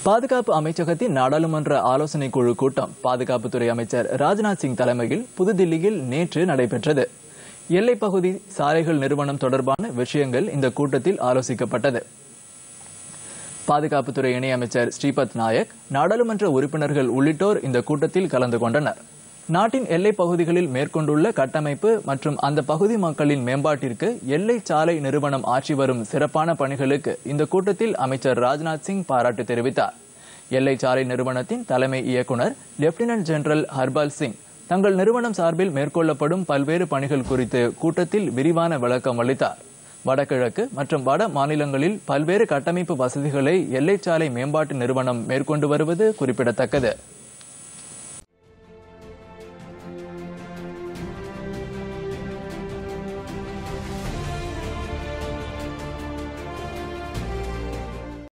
பாதுகாப்பு அமைச்சகத்தின் நாடாளுமன்ற ஆலோசனை குழு கூட்டம் பாதுகாப்புத்துறை அமைச்சர் ராஜ்நாத் சிங் தலைமையில் புதுதில்லியில் நேற்று நடைபெற்றது எல்லைப் பகுதி சாலைகள் நிறுவனம் தொடர்பான விஷயங்கள் இந்த கூட்டத்தில் ஆலோசிக்கப்பட்டது பாதுகாப்புத்துறை இணையமைச்சர் ஸ்ரீபத் நாயக் நாடாளுமன்ற உறுப்பினர்கள் உள்ளிட்டோர் இந்த கூட்டத்தில் கலந்து கொண்டனர் நாட்டின் எல்லைப் பகுதிகளில் மேற்கொண்டுள்ள கட்டமைப்பு மற்றும் அந்த பகுதி மக்களின் மேம்பாட்டிற்கு எல்லை சாலை நிறுவனம் ஆற்றி வரும் சிறப்பான பணிகளுக்கு இந்த கூட்டத்தில் அமைச்சர் ராஜ்நாத் சிங் பாராட்டு தெரிவித்தார் எல்லை சாலை நிறுவனத்தின் தலைமை இயக்குநர் லெப்டினன்ட் ஜெனரல் ஹர்பால் சிங் தங்கள் நிறுவனம் சார்பில் மேற்கொள்ளப்படும் பல்வேறு பணிகள் குறித்து கூட்டத்தில் விரிவான விளக்கம் அளித்தார் வடகிழக்கு மற்றும் வட மாநிலங்களில் பல்வேறு கட்டமைப்பு வசதிகளை எல்லைச்சாலை மேம்பாட்டு நிறுவனம் மேற்கொண்டு வருவது குறிப்பிடத்தக்கது